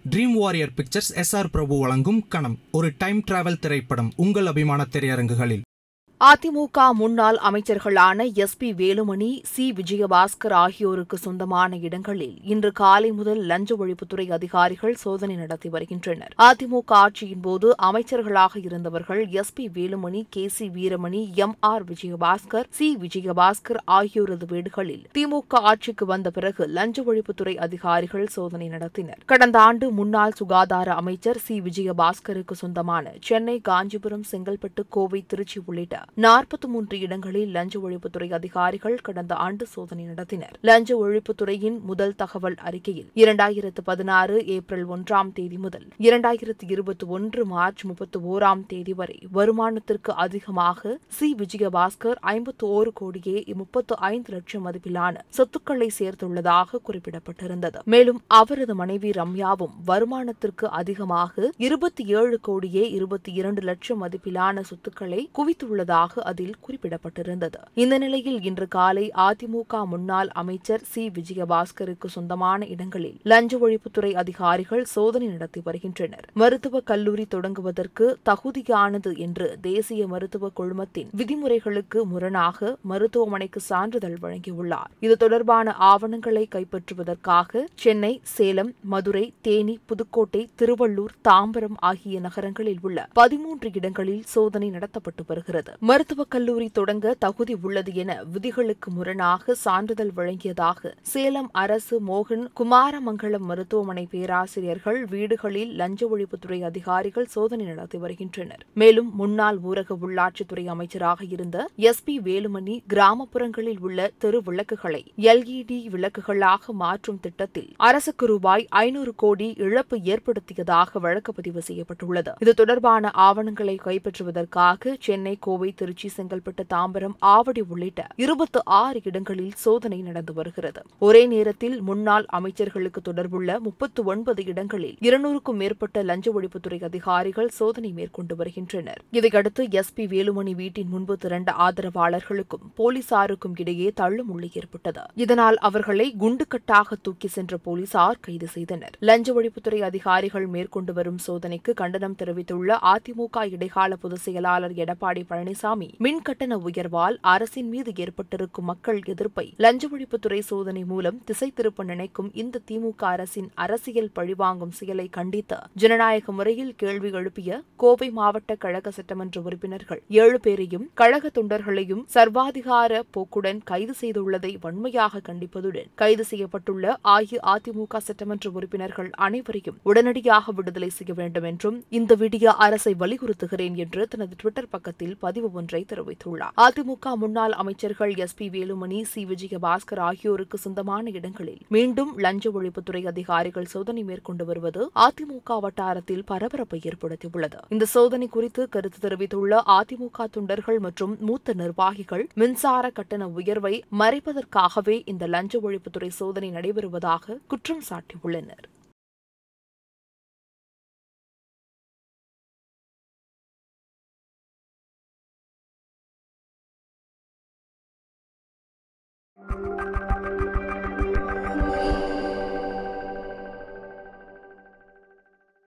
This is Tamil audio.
dream Warrior Pictures S R Prabhu வழங்கும் கணம் ஒரு டைம் டிராவல் திரைப்படம் உங்கள் அபிமான திரையரங்குகளில் அதிமுக முன்னாள் அமைச்சர்களான S P Velumani C Vijayabaskar ஆகியோருக்கு சொந்தமான இடங்களில் இன்று காலை முதல் லஞ்ச ஒழிப்புத்துறை அதிகாரிகள் சோதனை நடத்தி வருகின்றனர் அதிமுக ஆட்சியின் போது அமைச்சர்களாக இருந்தவர்கள் S P Velumani K C Veeramani M R Vijayabaskar C Vijayabaskar ஆகியோரது வீடுகளில் திமுக ஆட்சிக்கு வந்த பிறகு லஞ்ச ஒழிப்புத்துறை அதிகாரிகள் சோதனை நடத்தினர் கடந்த ஆண்டு முன்னாள் சுகாதார அமைச்சர் சி விஜயபாஸ்கருக்கு சொந்தமான சென்னை காஞ்சிபுரம் செங்கல்பட்டு கோவை திருச்சி உள்ளிட்ட நாற்பத்தி மூன்று இடங்களில் லஞ்ச ஒழிப்புத்துறை அதிகாரிகள் கடந்த ஆண்டு சோதனை நடத்தினர் லஞ்ச ஒழிப்புத்துறையின் முதல் தகவல் அறிக்கையில் இரண்டாயிரத்து பதினாறு ஏப்ரல் ஒன்றாம் தேதி முதல் இரண்டாயிரத்து இருபத்தி ஒன்று மார்ச் முப்பத்தி ஓராம் தேதி வரை வருமானத்திற்கு அதிகமாக சி விஜயபாஸ்கர் ஐம்பத்தி ஓரு கோடியே முப்பத்து ஐந்து லட்சம் மதிப்பிலான சொத்துக்களை சேர்த்துள்ளதாக குறிப்பிடப்பட்டிருந்தது மேலும் அவரது மனைவி ரம்யாவும் வருமானத்திற்கு அதிகமாக இருபத்தி ஏழு கோடியே இருபத்தி இரண்டு லட்சம் மதிப்பிலான சொத்துக்களை குவித்துள்ளதாக அதில் குறிப்பிடப்பட்டிருந்தது இந்த நிலையில் இன்று காலை அதிமுக முன்னாள் அமைச்சர் சி விஜயபாஸ்கருக்கு சொந்தமான இடங்களில் லஞ்ச ஒழிப்புத்துறை அதிகாரிகள் சோதனை நடத்தி வருகின்றனர் மருத்துவக் கல்லூரி தொடங்குவதற்கு தகுதியானது என்று தேசிய மருத்துவ குழுமத்தின் விதிமுறைகளுக்கு முரணாக மருத்துவமனைக்கு சான்றிதழ் வழங்கியுள்ளார் இது தொடர்பான ஆவணங்களை கைப்பற்றுவதற்காக சென்னை சேலம் மதுரை தேனி புதுக்கோட்டை திருவள்ளூர் தாம்பரம் ஆகிய நகரங்களில் உள்ள பதிமூன்று இடங்களில் சோதனை நடத்தப்பட்டு வருகிறது மருத்துவக் கல்லூரி தொடங்க தகுதி உள்ளது என விதிகளுக்கு முரணாக சான்றிதழ் வழங்கியதாக சேலம் அரசு மோகன் குமாரமங்கலம் மருத்துவமனை பேராசிரியர்கள் வீடுகளில் லஞ்ச ஒழிப்புத்துறை அதிகாரிகள் சோதனை நடத்தி வருகின்றனர் மேலும் முன்னாள் ஊரக உள்ளாட்சித்துறை அமைச்சராக இருந்த எஸ் பி வேலுமணி கிராமப்புறங்களில் உள்ள தெரு விளக்குகளை எல்இடி விளக்குகளாக மாற்றும் திட்டத்தில் அரசுக்கு ரூபாய் ஐநூறு கோடி இழப்பு ஏற்படுத்தியதாக வழக்கு பதிவு செய்யப்பட்டுள்ளது இது தொடர்பான ஆவணங்களை கைப்பற்றுவதற்காக சென்னை கோவை திருச்சி செங்கல்பட்டு தாம்பரம் ஆவடி உள்ளிட்ட இருபத்தி ஆறு இடங்களில் சோதனை நடந்து வருகிறது ஒரே நேரத்தில் முன்னாள் அமைச்சர்களுக்கு தொடர்புள்ள முப்பத்து ஒன்பது இடங்களில் இருநூறுக்கும் மேற்பட்ட லஞ்ச ஒழிப்புத்துறை அதிகாரிகள் சோதனை மேற்கொண்டு வருகின்றனர் இதையடுத்து எஸ் பி வேலுமணி வீட்டின் முன்பு திரண்ட ஆதரவாளர்களுக்கும் போலீசாருக்கும் இடையே தள்ளுமுள்ளு ஏற்பட்டது இதனால் அவர்களை குண்டுக்கட்டாக தூக்கி சென்ற போலீசார் கைது செய்தனர் லஞ்ச ஒழிப்புத்துறை அதிகாரிகள் மேற்கொண்டு வரும் சோதனைக்கு கண்டனம் தெரிவித்துள்ள அதிமுக இடைக்கால பொதுச் செயலாளர் எடப்பாடி பழனிசாமி மின் கட்டண உயர்வால் அரசின் மீது ஏற்பட்டிருக்கும் மக்கள் எதிர்ப்பை லஞ்ச ஒழிப்புத்துறை சோதனை மூலம் திசை திருப்ப நினைக்கும் இந்த திமுக அரசின் அரசியல் பழிவாங்கும் செயலை கண்டித்து ஜனநாயக முறையில் கேள்வி எழுப்பிய கோவை மாவட்ட கழக சட்டமன்ற உறுப்பினர்கள் ஏழு பேரையும் கழக தொண்டர்களையும் சர்வாதிகார போக்குடன் கைது செய்துள்ளதை வன்மையாக கண்டிப்பதுடன் கைது செய்யப்பட்டுள்ள அஇஅதிமுக சட்டமன்ற உறுப்பினர்கள் அனைவரையும் உடனடியாக விடுதலை செய்ய வேண்டும் என்றும் இந்த விடிய அரசை வலியுறுத்துகிறேன் என்று தனது டுவிட்டர் பக்கத்தில் பதிவு ஒன்றை தெரிவித்துள்ளார் அதிமுக முன்னாள் அமைச்சர்கள் S P Velumani C Vijayabaskar ஆகியோருக்கு சொந்தமான இடங்களில் மீண்டும் லஞ்ச ஒழிப்புத்துறை அதிகாரிகள் சோதனை மேற்கொண்டு வருவது அதிமுக வட்டாரத்தில் பரபரப்பை ஏற்படுத்தியுள்ளது இந்த சோதனை குறித்து கருத்து தெரிவித்துள்ள அதிமுக தொண்டர்கள் மற்றும் மூத்த நிர்வாகிகள் மின்சார கட்டண உயர்வை மறைப்பதற்காகவே இந்த லஞ்ச ஒழிப்புத்துறை சோதனை நடைபெறுவதாக குற்றம் சாட்டியுள்ளனர் thank you